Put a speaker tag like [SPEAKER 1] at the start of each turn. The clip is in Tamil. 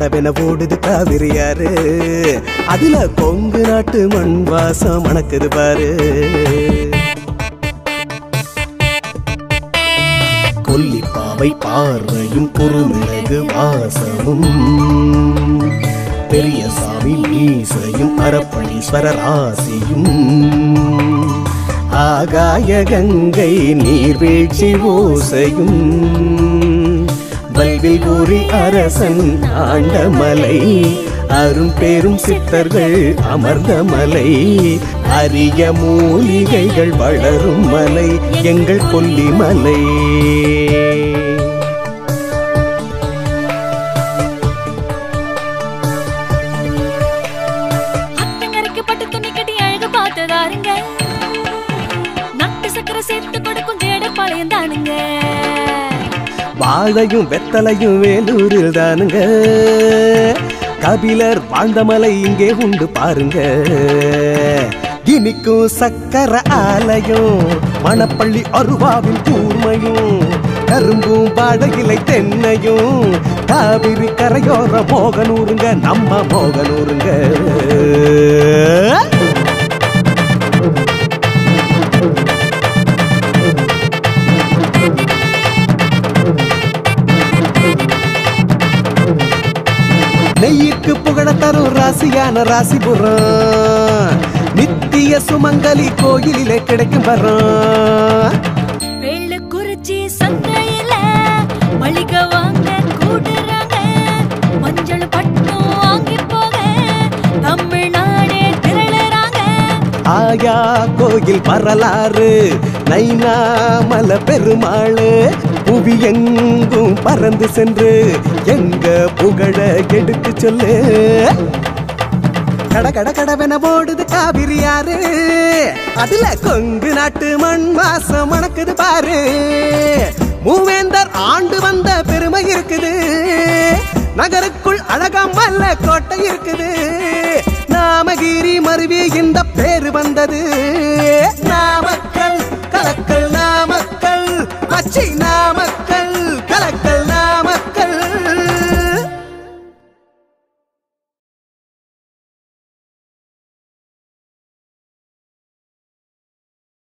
[SPEAKER 1] கடவென ஓடுது காவிரியாறு அதுல கொங்கு நாட்டு மண் வாசம் மணக்குது பாரு கொல்லிப்பாவை பார்வையும் குறுமிளகு வாசமும் பெரிய சாமி மீசையும் அரப்பணீஸ்வர ராசியும் ஆகாய கங்கை நீர்வீழ்ச்சி ஓசையும் வல்வில் கூறி அரசன் ஆண்டமலை அரும் பெரும் சித்தர்கள் அமர்ந்த மலை அரிய மூலிகைகள் வளரும் மலை எங்கள் கொல்லிமலை
[SPEAKER 2] அத்தங்கரைக்கு பட்டு துணி கட்டி அழகு பார்த்ததாருங்க நட்டு சக்கரை சேர்த்து கொடுக்கும் ஜேடப்பாளையம் தானுங்க
[SPEAKER 1] வாழையும் வெத்தலையும் வேலூரில் தானுங்க கபிலர் வாழ்ந்த மலை இங்கே உண்டு பாருங்க இனிக்கும் சக்கர ஆலயம் மணப்பள்ளி அருவாவின் கூர்மையும் கரும்பும் வாடகிலை தென்னையும் காவிரி கரையோர மோகனூருங்க நம்ம மோகனூருங்க நெய்யுக்கு புகழ தரும் ராசியான ராசிபுரம் நித்திய சுமங்கலி கோயிலிலே கிடைக்கும் வரம்
[SPEAKER 2] வெள்ளு குறிச்சி சந்தையில மளிகை வாங்க கூடுறாங்க மஞ்சள் பட்டும் வாங்கி போக தமிழ்நாடே திரளுறாங்க
[SPEAKER 1] ஆயா கோயில் வரலாறு நைனாமல பெருமாள் புவி எங்கும் பறந்து சென்று எங்க புகழ எடுத்து சொல்லு கட கட கடவென ஓடுது காவிரி யாரு அதுல கொங்கு நாட்டு மண் வாசம் மணக்குது பாரு மூவேந்தர் ஆண்டு வந்த பெருமை இருக்குது நகருக்குள் அழகாம் வல்ல கோட்டை இருக்குது நாமகிரி மருவி இந்த பேரு வந்தது நாமக்கல் கலக்கல் நாமக்கல் மச்சி நாமக்கல்